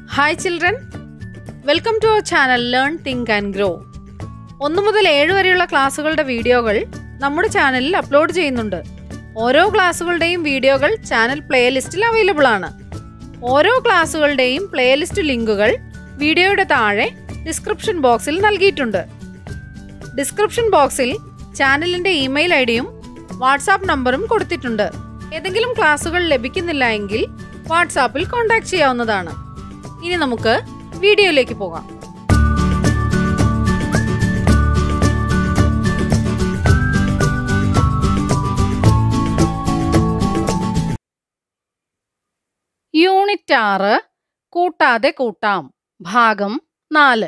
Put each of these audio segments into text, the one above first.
hi children welcome to our channel learn think and grow ഒന്ന് മുതൽ ഏഴ് വരെയുള്ള ക്ലാസ്സുകളുടെ വീഡിയോകൾ നമ്മുടെ ചാനലിൽ അപ്ലോഡ് ചെയ്യുന്നുണ്ട് ഓരോ ക്ലാസ്സുകളുടെയും വീഡിയോകൾ ചാനൽ പ്ലേലിസ്റ്റിൽ അവൈലബിൾ ആണ് ഓരോ ക്ലാസ്സുകളുടെയും പ്ലേലിസ്റ്റ് ലിങ്കുകൾ വീഡിയോയുടെ താഴെ ഡിസ്ക്രിപ്ഷൻ ബോക്സിൽ നൽകിയിട്ടുണ്ട് ഡിസ്ക്രിപ്ഷൻ ബോക്സിൽ ചാനലിന്റെ ഇമെയിൽ ഐ ഡിയും വാട്സാപ്പ് നമ്പറും കൊടുത്തിട്ടുണ്ട് ഏതെങ്കിലും ക്ലാസ്സുകൾ ലഭിക്കുന്നില്ല എങ്കിൽ വാട്സാപ്പിൽ കോൺടാക്ട് ചെയ്യാവുന്നതാണ് ഇനി നമുക്ക് വീഡിയോയിലേക്ക് പോകാം യൂണിറ്റ് ആറ് കൂട്ടാതെ കൂട്ടാം ഭാഗം നാല്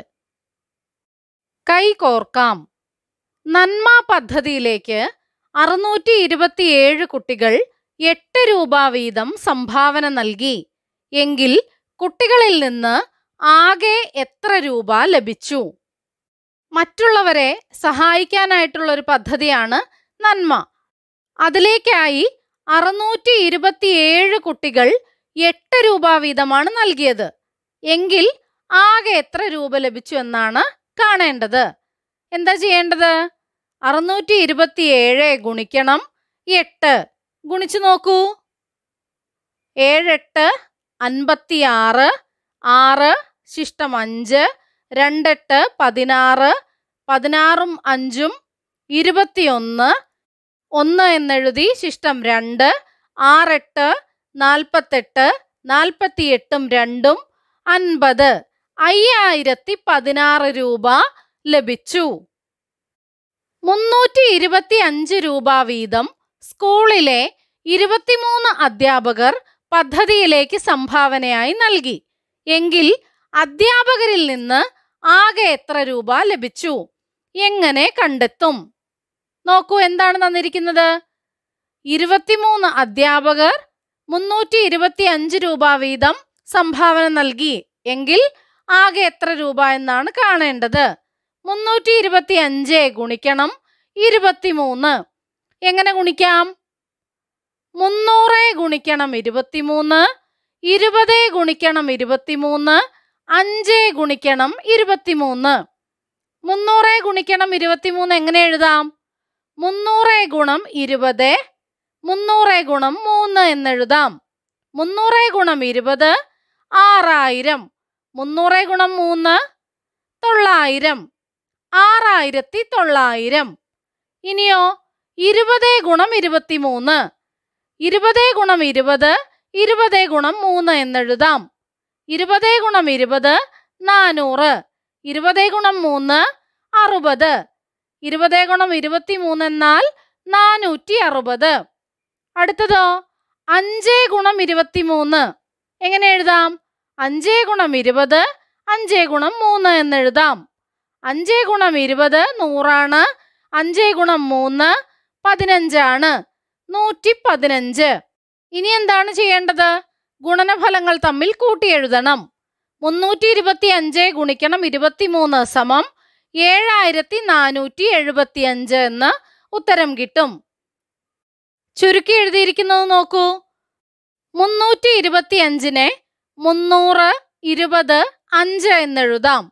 കൈ കോർക്കാം നന്മ പദ്ധതിയിലേക്ക് അറുന്നൂറ്റി ഇരുപത്തിയേഴ് കുട്ടികൾ എട്ട് രൂപ വീതം സംഭാവന നൽകി എങ്കിൽ കുട്ടികളിൽ നിന്ന് ആകെ എത്ര രൂപ ലഭിച്ചു മറ്റുള്ളവരെ സഹായിക്കാനായിട്ടുള്ള ഒരു പദ്ധതിയാണ് നന്മ അതിലേക്കായി അറുന്നൂറ്റി ഇരുപത്തിയേഴ് കുട്ടികൾ എട്ട് രൂപ വീതമാണ് നൽകിയത് എങ്കിൽ ആകെ എത്ര രൂപ ലഭിച്ചു എന്നാണ് കാണേണ്ടത് എന്താ ചെയ്യേണ്ടത് അറുന്നൂറ്റി ഇരുപത്തിയേഴ് ഗുണിക്കണം എട്ട് ഗുണിച്ചു നോക്കൂ ഏഴെട്ട് അൻപത്തിയാറ് ആറ് ശിഷ്ടം അഞ്ച് രണ്ടെട്ട് പതിനാറ് പതിനാറും അഞ്ചും ഇരുപത്തിയൊന്ന് ഒന്ന് എന്നെഴുതി ശിഷ്ടം രണ്ട് ആറെട്ട് നാൽപ്പത്തെട്ട് നാൽപ്പത്തിയെട്ടും രണ്ടും അൻപത് അയ്യായിരത്തി പതിനാറ് രൂപ ലഭിച്ചു മുന്നൂറ്റി ഇരുപത്തി അഞ്ച് രൂപ വീതം സ്കൂളിലെ ഇരുപത്തിമൂന്ന് അധ്യാപകർ പദ്ധതിയിലേക്ക് സംഭാവനയായി നൽകി എങ്കിൽ അധ്യാപകരിൽ നിന്ന് ആകെ എത്ര രൂപ ലഭിച്ചു എങ്ങനെ കണ്ടെത്തും നോക്കൂ എന്താണ് തന്നിരിക്കുന്നത് ഇരുപത്തിമൂന്ന് അധ്യാപകർ മുന്നൂറ്റി ഇരുപത്തി അഞ്ച് രൂപ വീതം സംഭാവന നൽകി എങ്കിൽ ആകെ എത്ര രൂപ എന്നാണ് കാണേണ്ടത് മുന്നൂറ്റി ഇരുപത്തി അഞ്ച് ഗുണിക്കണം ഇരുപത്തിമൂന്ന് എങ്ങനെ ഗുണിക്കാം മുന്നൂറ് ഗുണിക്കണം ഇരുപത്തിമൂന്ന് ഇരുപത് ഗുണിക്കണം ഇരുപത്തിമൂന്ന് അഞ്ച് ഗുണിക്കണം ഇരുപത്തിമൂന്ന് മുന്നൂറ് ഗുണിക്കണം ഇരുപത്തിമൂന്ന് എങ്ങനെ എഴുതാം മുന്നൂറ് ഗുണം ഇരുപത് മുന്നൂറ് ഗുണം മൂന്ന് എന്നെഴുതാം മുന്നൂറ് ഗുണം ഇരുപത് ആറായിരം മുന്നൂറ് ഗുണം മൂന്ന് തൊള്ളായിരം ആറായിരത്തി തൊള്ളായിരം ഇനിയോ ഇരുപത് ഗുണം ഇരുപത്തിമൂന്ന് ഇരുപത് ഗുണം ഇരുപത് ഇരുപത് ഗുണം മൂന്ന് എന്നെഴുതാം ഇരുപത് ഗുണം ഇരുപത് നാനൂറ് ഇരുപത് ഗുണം മൂന്ന് അറുപത് ഇരുപത് ഗുണം ഇരുപത്തിമൂന്ന് എന്നാൽ നാനൂറ്റി അറുപത് അടുത്തതോ അഞ്ച് ഗുണം ഇരുപത്തിമൂന്ന് എങ്ങനെ എഴുതാം അഞ്ച് ഗുണം ഇരുപത് അഞ്ച് ഗുണം മൂന്ന് എന്നെഴുതാം അഞ്ച് ഗുണം ഇരുപത് നൂറാണ് അഞ്ച് ഗുണം മൂന്ന് പതിനഞ്ചാണ് നൂറ്റി പതിനഞ്ച് ഇനി എന്താണ് ചെയ്യേണ്ടത് ഗുണനഫലങ്ങൾ തമ്മിൽ കൂട്ടി എഴുതണം മുന്നൂറ്റി ഇരുപത്തി അഞ്ച് ഗുണിക്കണം ഇരുപത്തിമൂന്ന് സമം ഏഴായിരത്തി നാനൂറ്റി എഴുപത്തി അഞ്ച് എന്ന് ഉത്തരം കിട്ടും ചുരുക്കി എഴുതിയിരിക്കുന്നത് നോക്കൂ മുന്നൂറ്റി ഇരുപത്തി അഞ്ചിനെ മുന്നൂറ് ഇരുപത് അഞ്ച് എന്നെഴുതാം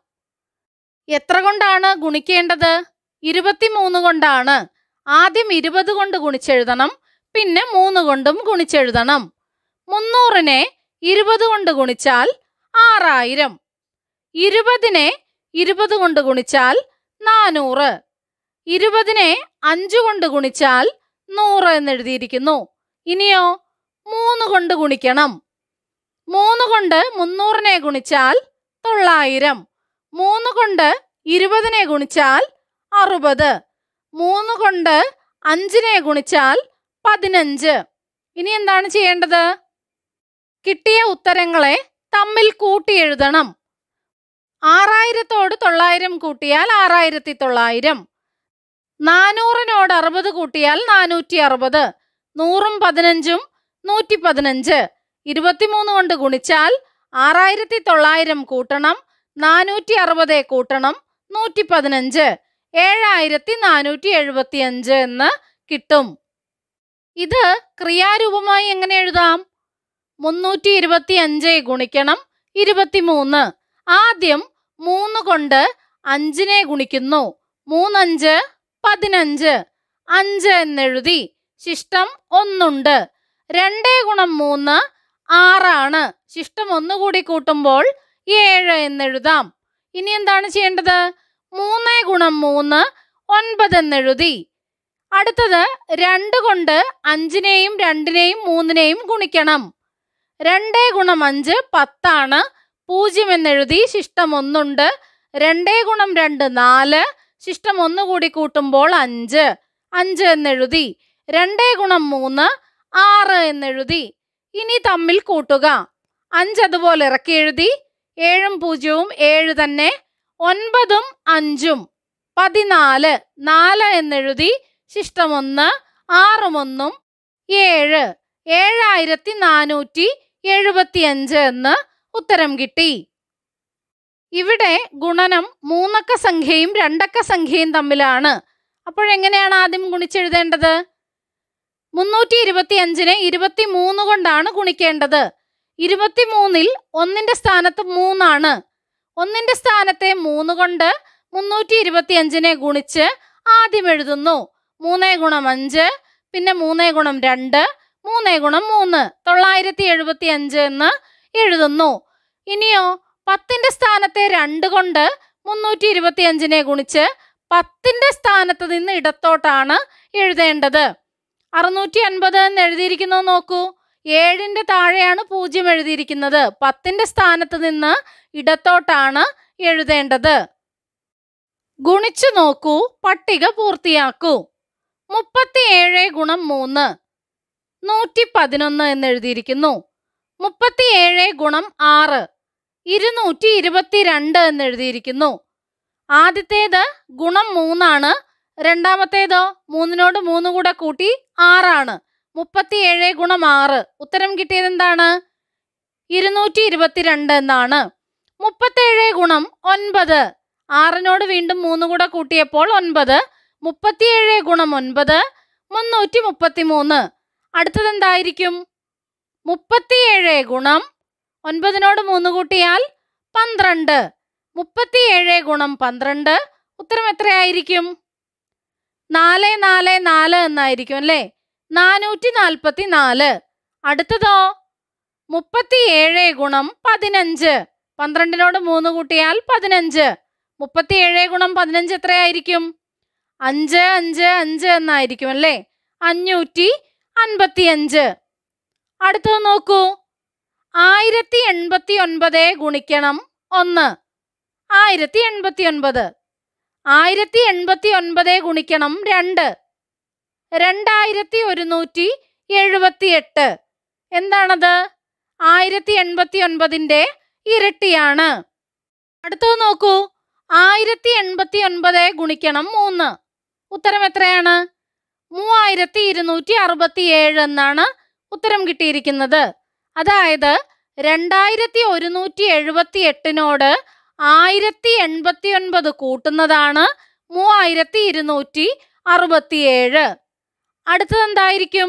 എത്ര കൊണ്ടാണ് ഗുണിക്കേണ്ടത് ഇരുപത്തിമൂന്ന് കൊണ്ടാണ് ആദ്യം ഇരുപത് കൊണ്ട് ഗുണിച്ചെഴുതണം പിന്നെ മൂന്ന് കൊണ്ടും ഗുണിച്ചെഴുതണം മുന്നൂറിനെ ഇരുപത് കൊണ്ട് ഗുണിച്ചാൽ ആറായിരം ഇരുപതിനെ ഇരുപത് കൊണ്ട് ഗുണിച്ചാൽ നാനൂറ് ഇരുപതിനെ അഞ്ചു കൊണ്ട് ഗുണിച്ചാൽ നൂറ് എന്നെഴുതിയിരിക്കുന്നു ഇനിയോ മൂന്ന് കൊണ്ട് ഗുണിക്കണം മൂന്ന് കൊണ്ട് മുന്നൂറിനെ ഗുണിച്ചാൽ തൊള്ളായിരം മൂന്ന് കൊണ്ട് ഇരുപതിനെ ഗുണിച്ചാൽ അറുപത് മൂന്ന് കൊണ്ട് അഞ്ചിനെ ഗുണിച്ചാൽ പതിനഞ്ച് ഇനി എന്താണ് ചെയ്യേണ്ടത് കിട്ടിയ ഉത്തരങ്ങളെ തമ്മിൽ കൂട്ടി എഴുതണം ആറായിരത്തോട് തൊള്ളായിരം കൂട്ടിയാൽ ആറായിരത്തി തൊള്ളായിരം നാനൂറിനോട് അറുപത് കൂട്ടിയാൽ നാനൂറ്റി അറുപത് നൂറും പതിനഞ്ചും നൂറ്റി പതിനഞ്ച് ഇരുപത്തിമൂന്ന് കൊണ്ട് ഗുണിച്ചാൽ ആറായിരത്തി തൊള്ളായിരം കൂട്ടണം നാനൂറ്റി അറുപത് കൂട്ടണം നൂറ്റി പതിനഞ്ച് ഏഴായിരത്തി നാനൂറ്റി എഴുപത്തി അഞ്ച് എന്ന് കിട്ടും ഇത് ക്രിയാരൂപമായി എങ്ങനെ എഴുതാം മുന്നൂറ്റി ഇരുപത്തി അഞ്ച് ഗുണിക്കണം ഇരുപത്തിമൂന്ന് ആദ്യം മൂന്ന് കൊണ്ട് അഞ്ചിനെ ഗുണിക്കുന്നു മൂന്നഞ്ച് പതിനഞ്ച് അഞ്ച് എന്നെഴുതി ശിഷ്ടം ഒന്നുണ്ട് രണ്ടേ ഗുണം മൂന്ന് ആറാണ് ശിഷ്ടം ഒന്നുകൂടി കൂട്ടുമ്പോൾ ഏഴ് എന്നെഴുതാം ഇനി എന്താണ് ചെയ്യേണ്ടത് മൂന്ന് ഗുണം മൂന്ന് ഒൻപത് എന്നെഴുതി അടുത്തത് രണ്ട് കൊണ്ട് അഞ്ചിനെയും രണ്ടിനെയും മൂന്നിനെയും ഗുണിക്കണം രണ്ടേ ഗുണം അഞ്ച് പത്താണ് പൂജ്യം എന്നെഴുതി ശിഷ്ടം ഒന്നുണ്ട് രണ്ടേ ഗുണം രണ്ട് നാല് ശിഷ്ടം ഒന്നുകൂടി കൂട്ടുമ്പോൾ അഞ്ച് അഞ്ച് എന്നെഴുതി രണ്ടേ ഗുണം മൂന്ന് ആറ് എന്നെഴുതി ഇനി തമ്മിൽ കൂട്ടുക അഞ്ച് അതുപോലെ ഇറക്കി എഴുതി ഏഴും പൂജ്യവും ഏഴ് തന്നെ ഒൻപതും അഞ്ചും പതിനാല് നാല് എന്നെഴുതി ശിഷ്ടം ഒന്ന് ആറും ഒന്നും ഏഴ് ഏഴായിരത്തി നാനൂറ്റി എഴുപത്തിയഞ്ച് എന്ന് ഉത്തരം കിട്ടി ഇവിടെ ഗുണനം മൂന്നക്ക സംഖ്യയും രണ്ടക്ക സംഖ്യയും തമ്മിലാണ് അപ്പോഴെങ്ങനെയാണ് ആദ്യം ഗുണിച്ചെഴുതേണ്ടത് മുന്നൂറ്റി ഇരുപത്തി അഞ്ചിനെ ഇരുപത്തി മൂന്ന് കൊണ്ടാണ് ഗുണിക്കേണ്ടത് ഇരുപത്തിമൂന്നിൽ ഒന്നിന്റെ സ്ഥാനത്ത് മൂന്നാണ് ഒന്നിന്റെ സ്ഥാനത്തെ മൂന്ന് കൊണ്ട് മുന്നൂറ്റി ഇരുപത്തി അഞ്ചിനെ ഗുണിച്ച് ആദ്യം എഴുതുന്നു മൂന്നേ ഗുണം അഞ്ച് പിന്നെ മൂന്നേ ഗുണം രണ്ട് മൂന്നേ ഗുണം മൂന്ന് തൊള്ളായിരത്തി എഴുപത്തി അഞ്ച് എന്ന് എഴുതുന്നു ഇനിയോ പത്തിന്റെ സ്ഥാനത്തെ രണ്ട് കൊണ്ട് മുന്നൂറ്റി ഇരുപത്തി അഞ്ചിനെ ഗുണിച്ച് പത്തിന്റെ സ്ഥാനത്ത് നിന്ന് ഇടത്തോട്ടാണ് എഴുതേണ്ടത് അറുന്നൂറ്റി അൻപത് എന്ന് എഴുതിയിരിക്കുന്നത് നോക്കൂ ഏഴിന്റെ താഴെയാണ് പൂജ്യം എഴുതിയിരിക്കുന്നത് പത്തിന്റെ സ്ഥാനത്ത് നിന്ന് ഇടത്തോട്ടാണ് എഴുതേണ്ടത് ഗുണിച്ചു നോക്കൂ പട്ടിക പൂർത്തിയാക്കൂ മുപ്പത്തിയേഴ് ഗുണം മൂന്ന് നൂറ്റി പതിനൊന്ന് എന്ന് എഴുതിയിരിക്കുന്നു മുപ്പത്തിയേഴ് ഗുണം ആറ് ഇരുന്നൂറ്റി ഇരുപത്തിരണ്ട് എന്ന് എഴുതിയിരിക്കുന്നു ആദ്യത്തേത് ഗുണം മൂന്നാണ് രണ്ടാമത്തേതോ മൂന്നിനോട് മൂന്ന് കൂടെ കൂട്ടി ആറാണ് മുപ്പത്തിയേഴ് ഗുണം ആറ് ഉത്തരം കിട്ടിയത് എന്താണ് ഇരുന്നൂറ്റി ഇരുപത്തിരണ്ട് എന്നാണ് മുപ്പത്തേഴ് ഗുണം ഒൻപത് ആറിനോട് വീണ്ടും മൂന്ന് കൂടെ കൂട്ടിയപ്പോൾ ഒൻപത് മുപ്പത്തിയേഴ് ഗുണം ഒൻപത് മുന്നൂറ്റി മുപ്പത്തി മൂന്ന് അടുത്തത് എന്തായിരിക്കും മുപ്പത്തിയേഴ് ഗുണം ഒൻപതിനോട് മൂന്ന് കൂട്ടിയാൽ പന്ത്രണ്ട് മുപ്പത്തിയേഴ് ഗുണം പന്ത്രണ്ട് ഉത്തരം എത്രയായിരിക്കും നാല് നാല് നാല് എന്നായിരിക്കും അല്ലേ നാനൂറ്റി നാൽപ്പത്തി നാല് അടുത്തതോ മുപ്പത്തിയേഴ് ഗുണം പതിനഞ്ച് പന്ത്രണ്ടിനോട് മൂന്ന് കൂട്ടിയാൽ പതിനഞ്ച് മുപ്പത്തിയേഴ് ഗുണം പതിനഞ്ച് എത്രയായിരിക്കും അഞ്ച് അഞ്ച് അഞ്ച് എന്നായിരിക്കും അല്ലേ അഞ്ഞൂറ്റി അൻപത്തിയഞ്ച് അടുത്തത് നോക്കൂ ആയിരത്തി എൺപത്തി ഒൻപത് ഗുണിക്കണം ഒന്ന് ആയിരത്തി എൺപത്തി ഒൻപത് ആയിരത്തി എൺപത്തി ഒൻപത് ഗുണിക്കണം രണ്ട് രണ്ടായിരത്തി ഒരുന്നൂറ്റി എഴുപത്തി എട്ട് എന്താണത് ആയിരത്തി എൺപത്തി ഒൻപതിൻ്റെ ഇരട്ടിയാണ് അടുത്തത് നോക്കൂ ആയിരത്തി എൺപത്തി ഒൻപത് ഗുണിക്കണം മൂന്ന് ഉത്തരം എത്രയാണ് മൂവായിരത്തി ഇരുന്നൂറ്റി അറുപത്തി ഏഴ് എന്നാണ് ഉത്തരം കിട്ടിയിരിക്കുന്നത് അതായത് രണ്ടായിരത്തി ഒരുന്നൂറ്റി എഴുപത്തി എട്ടിനോട് ആയിരത്തി എൺപത്തി ഒൻപത് കൂട്ടുന്നതാണ് മൂവായിരത്തി ഇരുന്നൂറ്റി അറുപത്തിയേഴ് അടുത്തത് എന്തായിരിക്കും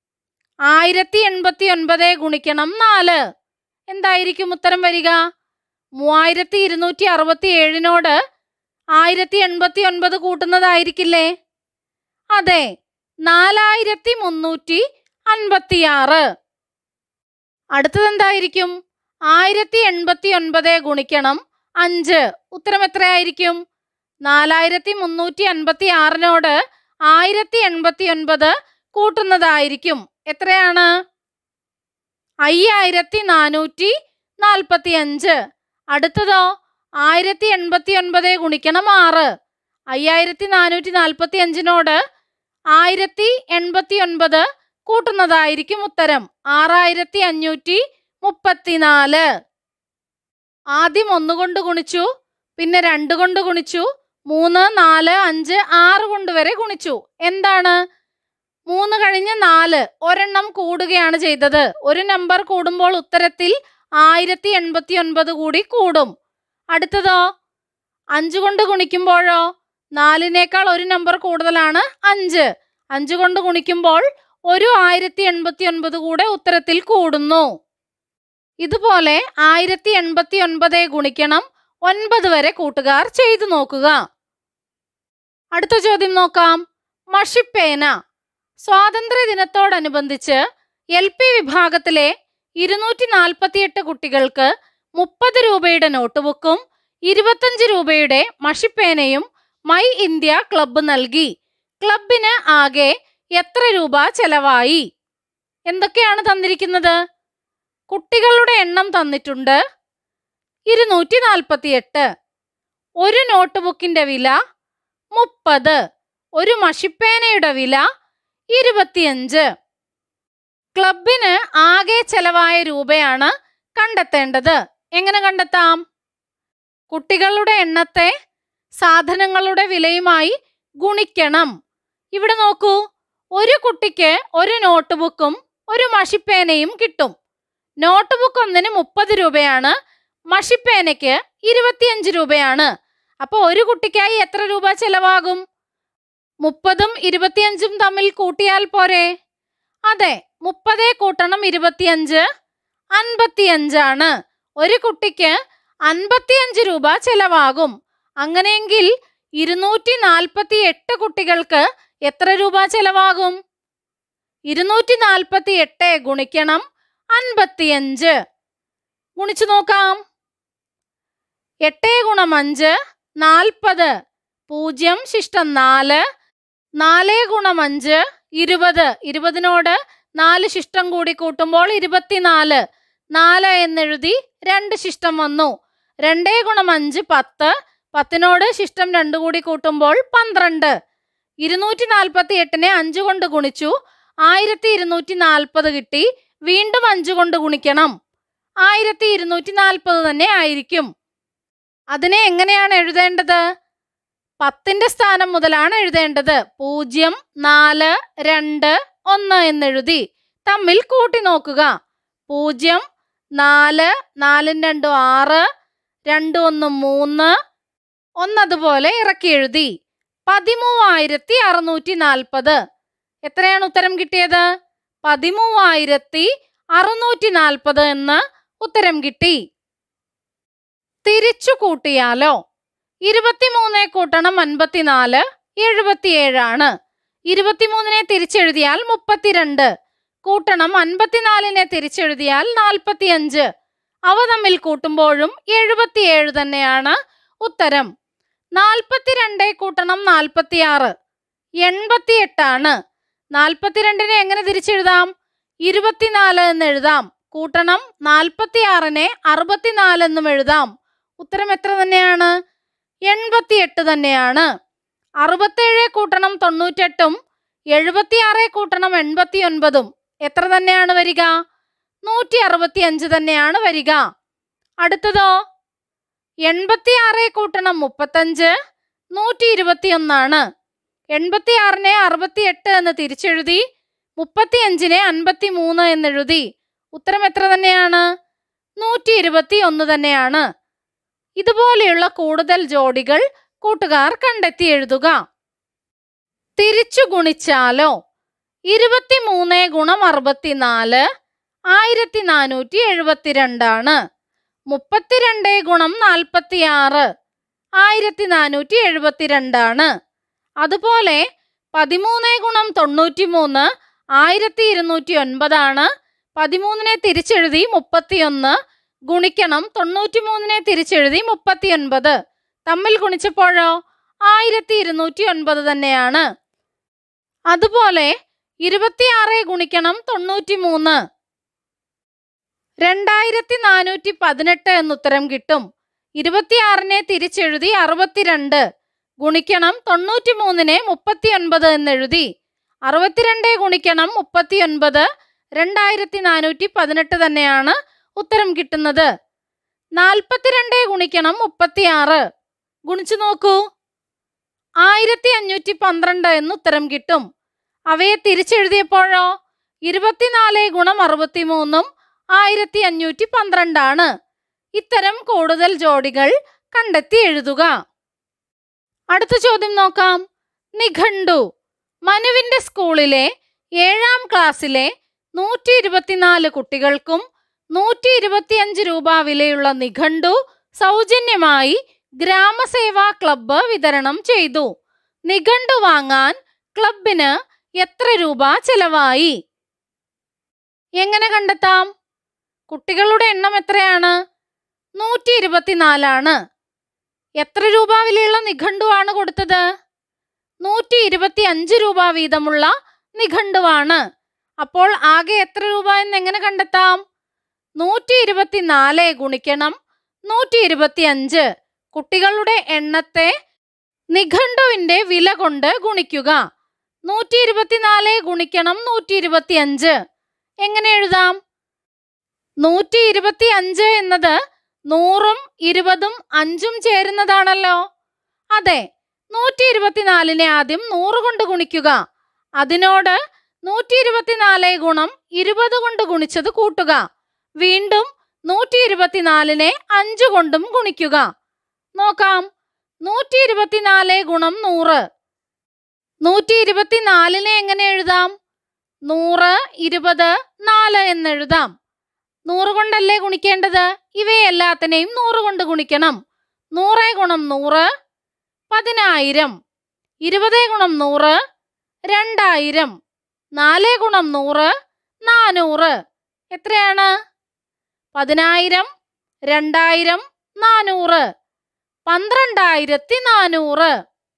ആയിരത്തി എൺപത്തി ഒൻപത് ഗുണിക്കണം നാല് എന്തായിരിക്കും ഉത്തരം വരിക മൂവായിരത്തി ഇരുന്നൂറ്റി അറുപത്തി ഏഴിനോട് ആയിരത്തി എൺപത്തി ഒൻപത് കൂട്ടുന്നതായിരിക്കില്ലേ അതെ നാലായിരത്തി മുന്നൂറ്റി അൻപത്തിയാറ് അടുത്തത് എന്തായിരിക്കും ആയിരത്തി എൺപത്തി ഒൻപത് ഗുണിക്കണം അഞ്ച് ഉത്തരം എത്രയായിരിക്കും നാലായിരത്തി മുന്നൂറ്റി അൻപത്തി ആറിനോട് ആയിരത്തി എൺപത്തി ഒൻപത് കൂട്ടുന്നതായിരിക്കും എത്രയാണ് അയ്യായിരത്തി നാനൂറ്റി നാൽപ്പത്തി അഞ്ച് അടുത്തതോ ആയിരത്തി എൺപത്തി ഒൻപത് ഗുണിക്കണം ആറ് അയ്യായിരത്തി നാനൂറ്റി നാൽപ്പത്തി അഞ്ചിനോട് ആയിരത്തി എൺപത്തി ഒൻപത് കൂട്ടുന്നതായിരിക്കും ഉത്തരം ആറായിരത്തി അഞ്ഞൂറ്റി മുപ്പത്തിനാല് ആദ്യം ഒന്നുകൊണ്ട് ഗുണിച്ചു പിന്നെ രണ്ട് കൊണ്ട് ഗുണിച്ചു മൂന്ന് നാല് അഞ്ച് ആറ് കൊണ്ട് വരെ ഗുണിച്ചു എന്താണ് മൂന്ന് കഴിഞ്ഞ് നാല് ഒരെണ്ണം കൂടുകയാണ് ചെയ്തത് ഒരു നമ്പർ കൂടുമ്പോൾ ഉത്തരത്തിൽ ആയിരത്തി എൺപത്തി ഒൻപത് കൂടി കൂടും അടുത്തതോ അഞ്ച് കൊണ്ട് ഗുണിക്കുമ്പോഴോ നാലിനേക്കാൾ ഒരു നമ്പർ കൂടുതലാണ് അഞ്ച് അഞ്ച് കൊണ്ട് ഗുണിക്കുമ്പോൾ ഒരു ആയിരത്തി എൺപത്തി ഒൻപത് കൂടെ ഉത്തരത്തിൽ കൂടുന്നു ഇതുപോലെ ആയിരത്തി എൺപത്തി ഒൻപത് ഗുണിക്കണം ഒൻപത് വരെ കൂട്ടുകാർ ചെയ്തു നോക്കുക അടുത്ത ചോദ്യം നോക്കാം മഷിപ്പേന സ്വാതന്ത്ര്യ ദിനത്തോടനുബന്ധിച്ച് എൽ പി വിഭാഗത്തിലെ ഇരുന്നൂറ്റി നാൽപ്പത്തിയെട്ട് കുട്ടികൾക്ക് മുപ്പത് രൂപയുടെ നോട്ട്ബുക്കും ഇരുപത്തഞ്ച് രൂപയുടെ മഷിപ്പേനയും മൈ ഇന്ത്യ ക്ലബ്ബ് നൽകി ക്ലബിന് ആകെ എത്ര രൂപ ചെലവായി എന്തൊക്കെയാണ് തന്നിരിക്കുന്നത് കുട്ടികളുടെ എണ്ണം തന്നിട്ടുണ്ട് ഇരുന്നൂറ്റി നാൽപ്പത്തിയെട്ട് ഒരു നോട്ട്ബുക്കിന്റെ വില മുപ്പത് ഒരു മഷിപ്പേനയുടെ വില ഇരുപത്തിയഞ്ച് ക്ലബിന് ആകെ ചെലവായ രൂപയാണ് കണ്ടെത്തേണ്ടത് എങ്ങനെ കണ്ടെത്താം കുട്ടികളുടെ എണ്ണത്തെ സാധനങ്ങളുടെ വിലയുമായി ഗുണിക്കണം ഇവിടെ നോക്കൂ ഒരു കുട്ടിക്ക് ഒരു നോട്ട്ബുക്കും ഒരു മഷിപ്പേനയും കിട്ടും നോട്ട്ബുക്ക് ഒന്നിന് മുപ്പത് രൂപയാണ് മഷിപ്പേനയ്ക്ക് ഇരുപത്തിയഞ്ച് രൂപയാണ് അപ്പോൾ ഒരു കുട്ടിക്കായി എത്ര രൂപ ചെലവാകും മുപ്പതും ഇരുപത്തിയഞ്ചും തമ്മിൽ കൂട്ടിയാൽ പോരെ അതെ മുപ്പതേ കൂട്ടണം ഇരുപത്തിയഞ്ച് അൻപത്തിയഞ്ചാണ് ഒരു കുട്ടിക്ക് അൻപത്തിയഞ്ച് രൂപ ചെലവാകും അങ്ങനെയെങ്കിൽ ഇരുന്നൂറ്റി നാൽപ്പത്തി എട്ട് കുട്ടികൾക്ക് എത്ര രൂപ ചെലവാകും ഇരുന്നൂറ്റി നാൽപ്പത്തി എട്ട് ഗുണിക്കണം അൻപത്തിയഞ്ച് ഗുണിച്ചു നോക്കാം എട്ട് ഗുണം അഞ്ച് നാൽപ്പത് പൂജ്യം ശിഷ്ടം നാല് നാല് ഗുണം അഞ്ച് ഇരുപത് ഇരുപതിനോട് നാല് ശിഷ്ടം കൂടി കൂട്ടുമ്പോൾ ഇരുപത്തിനാല് നാല് എന്നെഴുതി രണ്ട് ശിഷ്ടം വന്നു രണ്ടേ ഗുണം അഞ്ച് പത്ത് പത്തിനോട് ശിഷ്ടം രണ്ട് കൂടി കൂട്ടുമ്പോൾ പന്ത്രണ്ട് ഇരുന്നൂറ്റി നാൽപ്പത്തി എട്ടിനെ അഞ്ച് കൊണ്ട് ഗുണിച്ചു ആയിരത്തി ഇരുന്നൂറ്റി നാൽപ്പത് കിട്ടി വീണ്ടും അഞ്ച് കൊണ്ട് ഗുണിക്കണം ആയിരത്തി ഇരുന്നൂറ്റി നാൽപ്പത് തന്നെ ആയിരിക്കും അതിനെ എങ്ങനെയാണ് എഴുതേണ്ടത് പത്തിന്റെ സ്ഥാനം മുതലാണ് എഴുതേണ്ടത് പൂജ്യം നാല് രണ്ട് ഒന്ന് എന്നെഴുതി തമ്മിൽ കൂട്ടി നോക്കുക പൂജ്യം നാല് നാലും രണ്ടും ആറ് രണ്ടും ഒന്നും മൂന്ന് ഒന്നതുപോലെ ഇറക്കി എഴുതി പതിമൂവായിരത്തി അറുന്നൂറ്റി നാൽപ്പത് എത്രയാണ് ഉത്തരം കിട്ടിയത് പതിമൂവായിരത്തി അറുന്നൂറ്റി നാൽപ്പത് എന്ന് ഉത്തരം കിട്ടി തിരിച്ചു കൂട്ടിയാലോ ഇരുപത്തിമൂന്ന് കൂട്ടണം അൻപത്തിനാല് എഴുപത്തിയേഴാണ് ഇരുപത്തിമൂന്നിനെ തിരിച്ചെഴുതിയാൽ മുപ്പത്തിരണ്ട് കൂട്ടണം അൻപത്തിനാലിനെ തിരിച്ചെഴുതിയാൽ നാൽപ്പത്തിയഞ്ച് അവ തമ്മിൽ കൂട്ടുമ്പോഴും എഴുപത്തിയേഴ് തന്നെയാണ് ഉത്തരം നാൽപ്പത്തിരണ്ട് കൂട്ടണം നാൽപ്പത്തിയാറ് എൺപത്തിയെട്ടാണ് നാൽപ്പത്തിരണ്ടിനെ എങ്ങനെ തിരിച്ചെഴുതാം ഇരുപത്തിനാല് എന്ന് എഴുതാം കൂട്ടണം നാൽപ്പത്തിയാറിനെ അറുപത്തിനാല് എന്നും എഴുതാം ഉത്തരം എത്ര തന്നെയാണ് എൺപത്തിയെട്ട് തന്നെയാണ് അറുപത്തേഴ് കൂട്ടണം തൊണ്ണൂറ്റെട്ടും എഴുപത്തിയാറ് കൂട്ടണം എൺപത്തി ഒൻപതും എത്ര തന്നെയാണ് വരിക നൂറ്റി അറുപത്തി അഞ്ച് തന്നെയാണ് വരിക അടുത്തതോ എൺപത്തിയാറ് കൂട്ടണം മുപ്പത്തഞ്ച് നൂറ്റി ഇരുപത്തിയൊന്നാണ് എൺപത്തിയാറിനെ അറുപത്തിയെട്ട് എന്ന് തിരിച്ചെഴുതി മുപ്പത്തിയഞ്ചിനെ അൻപത്തി മൂന്ന് എന്നെഴുതി ഉത്തരം എത്ര തന്നെയാണ് നൂറ്റി ഇരുപത്തി ഒന്ന് തന്നെയാണ് ഇതുപോലെയുള്ള കൂടുതൽ ജോഡികൾ കൂട്ടുകാർ കണ്ടെത്തി എഴുതുക തിരിച്ചു ഗുണിച്ചാലോ ഇരുപത്തിമൂന്ന് ഗുണം അറുപത്തിനാല് ആയിരത്തി നാനൂറ്റി എഴുപത്തിരണ്ടാണ് മുപ്പത്തിരണ്ട് ഗുണം നാൽപ്പത്തിയാറ് ആയിരത്തി നാനൂറ്റി എഴുപത്തിരണ്ടാണ് അതുപോലെ പതിമൂന്ന് ഗുണം തൊണ്ണൂറ്റി മൂന്ന് ആയിരത്തി ഇരുന്നൂറ്റി ഒൻപതാണ് പതിമൂന്നിനെ തിരിച്ചെഴുതി മുപ്പത്തിയൊന്ന് ഗുണിക്കണം തൊണ്ണൂറ്റി മൂന്നിനെ തിരിച്ചെഴുതി മുപ്പത്തിയൊൻപത് തമ്മിൽ ഗുണിച്ചപ്പോഴോ ആയിരത്തി ഇരുന്നൂറ്റി ഒൻപത് തന്നെയാണ് അതുപോലെ ഇരുപത്തിയാറ് ഗുണിക്കണം തൊണ്ണൂറ്റി മൂന്ന് രണ്ടായിരത്തി നാനൂറ്റി പതിനെട്ട് എന്നുത്തരം കിട്ടും ഇരുപത്തിയാറിനെ തിരിച്ചെഴുതി അറുപത്തിരണ്ട് ഗുണിക്കണം തൊണ്ണൂറ്റി മൂന്നിനെ മുപ്പത്തിയൊൻപത് എന്നെഴുതി അറുപത്തിരണ്ട് ഗുണിക്കണം മുപ്പത്തിയൊൻപത് രണ്ടായിരത്തി നാനൂറ്റി പതിനെട്ട് തന്നെയാണ് ഉത്തരം കിട്ടുന്നത് നാൽപ്പത്തിരണ്ട് ഗുണിക്കണം മുപ്പത്തിയാറ് ഗുണിച്ചു നോക്കൂ ആയിരത്തി അഞ്ഞൂറ്റി പന്ത്രണ്ട് എന്ന് ഉത്തരം കിട്ടും അവയെ തിരിച്ചെഴുതിയപ്പോഴോ ഇരുപത്തിനാല് ഗുണം അറുപത്തിമൂന്നും ആയിരത്തി അഞ്ഞൂറ്റി പന്ത്രണ്ടാണ് ഇത്തരം കൂടുതൽ ജോഡികൾ കണ്ടെത്തി എഴുതുക അടുത്ത ചോദ്യം നോക്കാം നിഘണ്ടു മനുവിന്റെ സ്കൂളിലെ ഏഴാം ക്ലാസ്സിലെ നൂറ്റി ഇരുപത്തിനാല് കുട്ടികൾക്കും നൂറ്റി ഇരുപത്തിയഞ്ച് രൂപ വിലയുള്ള നിഘണ്ടു സൗജന്യമായി ഗ്രാമസേവാ ക്ലബ്ബ് വിതരണം ചെയ്തു നിഘണ്ടു വാങ്ങാൻ ക്ലബിന് എത്ര രൂപ ചെലവായി എങ്ങനെ കണ്ടെത്താം കുട്ടികളുടെ എണ്ണം എത്രയാണ് നൂറ്റി ഇരുപത്തിനാലാണ് എത്ര രൂപ വിലയുള്ള നിഘണ്ടുവാണ് കൊടുത്തത് നൂറ്റി ഇരുപത്തി അഞ്ച് രൂപ വീതമുള്ള നിഘണ്ടുവാണ് അപ്പോൾ ആകെ എത്ര രൂപ എന്ന് എങ്ങനെ കണ്ടെത്താം നൂറ്റി ഇരുപത്തിനാല് ഗുണിക്കണം നൂറ്റി ഇരുപത്തി അഞ്ച് കുട്ടികളുടെ എണ്ണത്തെ നിഘണ്ടുവിന്റെ വില കൊണ്ട് ഗുണിക്കുക നൂറ്റി ഇരുപത്തിനാല് ഗുണിക്കണം നൂറ്റി ഇരുപത്തി അഞ്ച് എങ്ങനെ എഴുതാം നൂറ്റി ഇരുപത്തി അഞ്ച് എന്നത് നൂറും ഇരുപതും അഞ്ചും ചേരുന്നതാണല്ലോ അതെ നൂറ്റി ഇരുപത്തിനാലിനെ ആദ്യം നൂറ് കൊണ്ട് ഗുണിക്കുക അതിനോട് നൂറ്റി ഇരുപത്തിനാല് ഗുണം ഇരുപത് കൊണ്ട് ഗുണിച്ചത് കൂട്ടുക വീണ്ടും നൂറ്റി ഇരുപത്തിനാലിനെ അഞ്ച് കൊണ്ടും ഗുണിക്കുക നോക്കാം നൂറ്റി ഇരുപത്തിനാല് ഗുണം നൂറ് നൂറ്റി ഇരുപത്തിനാലിനെ എങ്ങനെ എഴുതാം നൂറ് ഇരുപത് നാല് എന്നെഴുതാം നൂറ് കൊണ്ടല്ലേ ഗുണിക്കേണ്ടത് ഇവയെല്ലാത്തിനെയും നൂറ് കൊണ്ട് ഗുണിക്കണം നൂറ് ഗുണം നൂറ് പതിനായിരം ഇരുപത് ഗുണം നൂറ് രണ്ടായിരം നാല് ഗുണം നൂറ് നാനൂറ് എത്രയാണ് പതിനായിരം രണ്ടായിരം നാനൂറ് പന്ത്രണ്ടായിരത്തി നാനൂറ്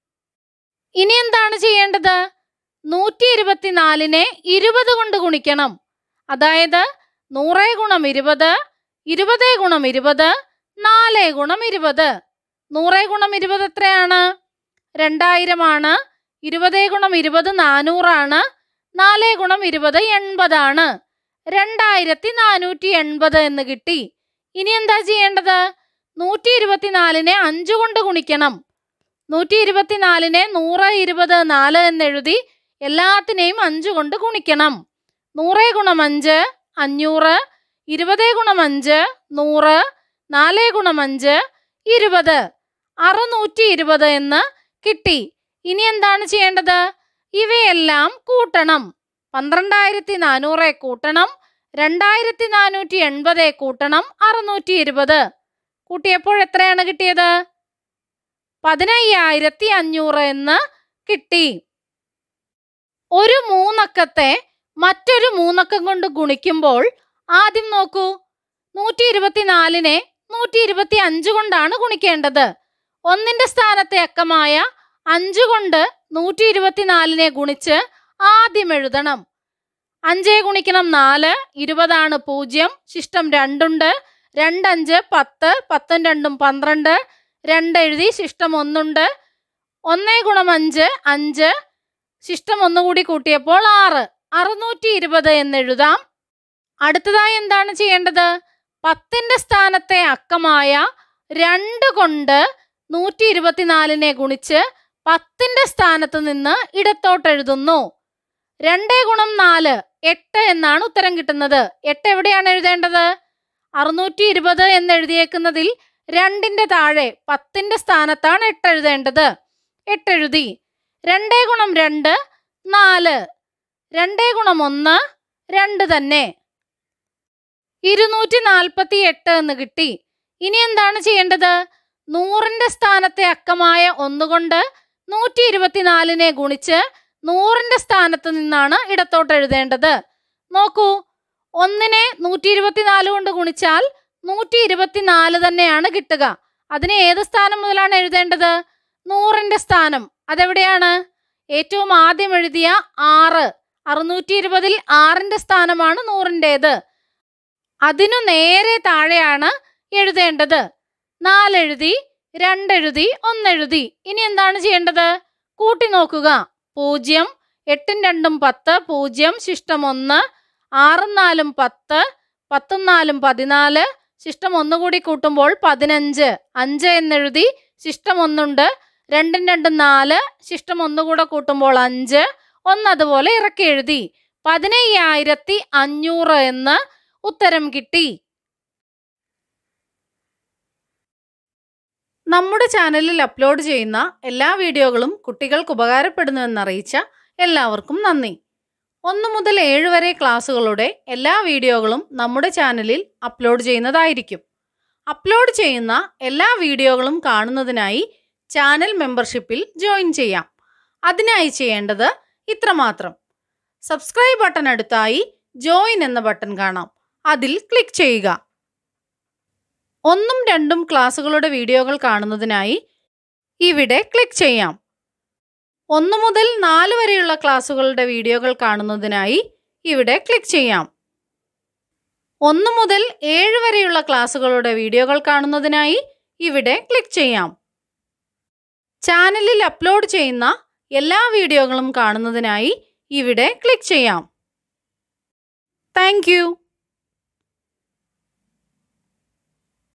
ഇനി എന്താണ് ചെയ്യേണ്ടത് നൂറ്റി ഇരുപത്തിനാലിനെ ഇരുപത് കൊണ്ട് ഗുണിക്കണം അതായത് നൂറ് ഗുണം ഇരുപത് ഇരുപത് ഗുണം ഇരുപത് നാല് ഗുണം ഇരുപത് നൂറ് ഗുണം ഇരുപത് എത്രയാണ് രണ്ടായിരമാണ് ഇരുപത് ഗുണം ഇരുപത് നാനൂറാണ് നാല് ഗുണം ഇരുപത് എൺപതാണ് രണ്ടായിരത്തി നാനൂറ്റി എൺപത് എന്ന് കിട്ടി ഇനി എന്താ ചെയ്യേണ്ടത് നൂറ്റി ഇരുപത്തിനാലിനെ അഞ്ച് കൊണ്ട് ഗുണിക്കണം നൂറ്റി ഇരുപത്തിനാലിനെ നൂറ് ഇരുപത് നാല് എന്നെഴുതി എല്ലാത്തിനെയും അഞ്ച് കൊണ്ട് ഗുണിക്കണം നൂറ് ഗുണം അഞ്ച് അഞ്ഞൂറ് ഇരുപത് ഗുണം അഞ്ച് നൂറ് നാല് ഗുണം അഞ്ച് ഇരുപത് അറുന്നൂറ്റി ഇരുപത് എന്ന് കിട്ടി ഇനി എന്താണ് ചെയ്യേണ്ടത് ഇവയെല്ലാം കൂട്ടണം പന്ത്രണ്ടായിരത്തി നാനൂറെ കൂട്ടണം രണ്ടായിരത്തി നാനൂറ്റി എൺപതെ കൂട്ടണം അറുന്നൂറ്റി ഇരുപത് കൂട്ടിയപ്പോൾ എത്രയാണ് കിട്ടിയത് പതിനയ്യായിരത്തി അഞ്ഞൂറ് എന്ന് കിട്ടി ഒരു മൂന്നക്കത്തെ മറ്റൊരു മൂന്നക്കം കൊണ്ട് ഗുണിക്കുമ്പോൾ ആദ്യം നോക്കൂ നൂറ്റി ഇരുപത്തിനാലിനെ നൂറ്റി ഇരുപത്തി അഞ്ച് കൊണ്ടാണ് ഗുണിക്കേണ്ടത് ഒന്നിന്റെ സ്ഥാനത്തെ അക്കമായ അഞ്ച് കൊണ്ട് നൂറ്റി ഇരുപത്തിനാലിനെ ഗുണിച്ച് ആദ്യം എഴുതണം അഞ്ചേ ഗുണിക്കണം നാല് ഇരുപതാണ് പൂജ്യം ശിഷ്ടം രണ്ടുണ്ട് രണ്ടഞ്ച് പത്ത് പത്തും രണ്ടും പന്ത്രണ്ട് രണ്ട് എഴുതി ശിഷ്ടം ഒന്നുണ്ട് ഒന്നേ ഗുണം അഞ്ച് അഞ്ച് ശിഷ്ടം ഒന്നുകൂടി കൂട്ടിയപ്പോൾ ആറ് അറുന്നൂറ്റി ഇരുപത് എന്നെഴുതാം അടുത്തതായി എന്താണ് ചെയ്യേണ്ടത് പത്തിന്റെ സ്ഥാനത്തെ അക്കമായ രണ്ട് കൊണ്ട് നൂറ്റി ഇരുപത്തിനാലിനെ ഗുണിച്ച് പത്തിന്റെ സ്ഥാനത്ത് നിന്ന് ഇടത്തോട്ട് എഴുതുന്നു രണ്ടേ ഗുണം നാല് എട്ട് എന്നാണ് ഉത്തരം കിട്ടുന്നത് എട്ട് എവിടെയാണ് എഴുതേണ്ടത് അറുന്നൂറ്റി ഇരുപത് എന്ന് എഴുതിയേക്കുന്നതിൽ രണ്ടിന്റെ താഴെ പത്തിന്റെ സ്ഥാനത്താണ് എട്ട് എഴുതേണ്ടത് എട്ട് എഴുതി രണ്ടേ ഗുണം രണ്ട് നാല് രണ്ടേ ഗുണം ഒന്ന് രണ്ട് തന്നെ ഇരുന്നൂറ്റി നാൽപ്പത്തി എട്ട് എന്ന് കിട്ടി ഇനി എന്താണ് ചെയ്യേണ്ടത് നൂറിന്റെ സ്ഥാനത്തെ അക്കമായ ഒന്നുകൊണ്ട് നൂറ്റി ഇരുപത്തിനാലിനെ ഗുണിച്ച് നൂറിന്റെ സ്ഥാനത്ത് നിന്നാണ് ഇടത്തോട്ട് എഴുതേണ്ടത് നോക്കൂ ഒന്നിനെ നൂറ്റി ഇരുപത്തിനാല് കൊണ്ട് ഗുണിച്ചാൽ നൂറ്റി ഇരുപത്തിനാല് തന്നെയാണ് കിട്ടുക അതിന് ഏത് സ്ഥാനം മുതലാണ് എഴുതേണ്ടത് നൂറിന്റെ സ്ഥാനം അതെവിടെയാണ് ഏറ്റവും ആദ്യം എഴുതിയ ആറ് അറുന്നൂറ്റി ഇരുപതിൽ ആറിന്റെ സ്ഥാനമാണ് നൂറിൻ്റെത് അതിനു നേരെ താഴെയാണ് എഴുതേണ്ടത് നാലെഴുതി രണ്ടെഴുതി ഒന്നെഴുതി ഇനി എന്താണ് ചെയ്യേണ്ടത് കൂട്ടി നോക്കുക പൂജ്യം എട്ടും രണ്ടും പത്ത് പൂജ്യം ശിഷ്ടം ഒന്ന് ആറും നാലും പത്ത് പത്തും നാലും പതിനാല് ശിഷ്ടം ഒന്നുകൂടി കൂട്ടുമ്പോൾ പതിനഞ്ച് അഞ്ച് എന്നെഴുതി ശിഷ്ടം ഒന്നുണ്ട് രണ്ടും രണ്ടും നാല് ശിഷ്ടം ഒന്നുകൂടെ കൂട്ടുമ്പോൾ അഞ്ച് ഒന്ന് അതുപോലെ ഇറക്കി എഴുതി പതിനയ്യായിരത്തി അഞ്ഞൂറ് എന്ന് ഉത്തരം കിട്ടി നമ്മുടെ ചാനലിൽ അപ്ലോഡ് ചെയ്യുന്ന എല്ലാ വീഡിയോകളും കുട്ടികൾക്ക് ഉപകാരപ്പെടുന്നുവെന്നറിയിച്ച എല്ലാവർക്കും നന്ദി ഒന്ന് മുതൽ ഏഴ് വരെ ക്ലാസ്സുകളുടെ എല്ലാ വീഡിയോകളും നമ്മുടെ ചാനലിൽ അപ്ലോഡ് ചെയ്യുന്നതായിരിക്കും അപ്ലോഡ് ചെയ്യുന്ന എല്ലാ വീഡിയോകളും കാണുന്നതിനായി ചാനൽ മെമ്പർഷിപ്പിൽ ജോയിൻ ചെയ്യാം അതിനായി ചെയ്യേണ്ടത് ഇത്രമാത്രം സബ്സ്ക്രൈബ് ബട്ടൺ അടുത്തായി ജോയിൻ എന്ന ബട്ടൺ കാണാം അതിൽ ക്ലിക്ക് ചെയ്യുക ഒന്നും രണ്ടും ക്ലാസ്സുകളുടെ വീഡിയോകൾ കാണുന്നതിനായി ഇവിടെ ക്ലിക്ക് ചെയ്യാം ഒന്ന് മുതൽ നാല് വരെയുള്ള ക്ലാസ്സുകളുടെ വീഡിയോകൾ കാണുന്നതിനായി ഇവിടെ ക്ലിക്ക് ചെയ്യാം ഒന്ന് മുതൽ ഏഴ് വരെയുള്ള ക്ലാസ്സുകളുടെ വീഡിയോകൾ കാണുന്നതിനായി ഇവിടെ ക്ലിക്ക് ചെയ്യാം ചാനലിൽ അപ്ലോഡ് ചെയ്യുന്ന എല്ലാ വീഡിയോകളും കാണുന്നതിനായി ഇവിടെ ക്ലിക്ക് ചെയ്യാം താങ്ക്